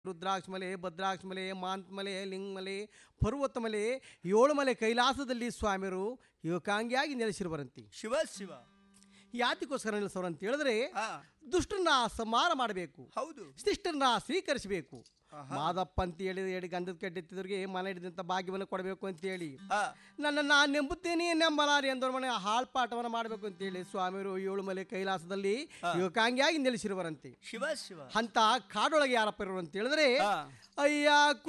ರುದ್ರಾಕ್ಷಮಲೆ ಭದ್ರಾಕ್ಷಮಲೆ ಮಾಂತ್ಮಲೆ ಲಿಂಗಮಲೆ ಪರ್ವತಮಲೆ ಏಳು ಮಲೆ ಕೈಲಾಸದಲ್ಲಿ ಸ್ವಾಮಿಯರು ಏಕಾಂಗಿಯಾಗಿ ನೆಲೆಸಿರುವರಂತೆ ಶಿವ ಶಿವ ಯಾತಿಗೋಸ್ಕರ ನೆಲೆಸೋರು ಅಂತ ಹೇಳಿದ್ರೆ ಹಾ ದುಷ್ಟರನ್ನ ಸಂಹಾರ ಮಾಡಬೇಕು ಹೌದು ಶಿಷ್ಟರನ್ನ ಸ್ವೀಕರಿಸಬೇಕು ಮಾದಪ್ಪ ಅಂತ ಹೇಳಿ ಹೇಳಿ ಗಂಧದ ಕಡ್ಡೆತ್ತಿದವ್ರಿಗೆ ಮನೆ ಹಿಡಿದಂಥ ಭಾಗ್ಯವನ್ನು ಕೊಡಬೇಕು ಅಂತೇಳಿ ಹಾ ನನ್ನ ನಾನು ನೆಂಬುತ್ತೇನೆ ನೆಂಬಲಾರಿ ಎಂದವ್ರ ಮನೆ ಹಾಳ್ಪಾಟವನ್ನು ಮಾಡಬೇಕು ಅಂತೇಳಿ ಸ್ವಾಮಿಯರು ಏಳು ಮಲೆ ಕೈಲಾಸದಲ್ಲಿ ಏಕಾಂಗಿಯಾಗಿ ನೆಲೆಸಿರುವರಂತೆ ಶಿವ ಶಿವ ಅಂತ ಕಾಡೊಳಗೆ ಯಾರಪ್ಪ ಇರೋರು ಅಂತ ಹೇಳಿದ್ರೆ ಹಾ ಅಯ್ಯ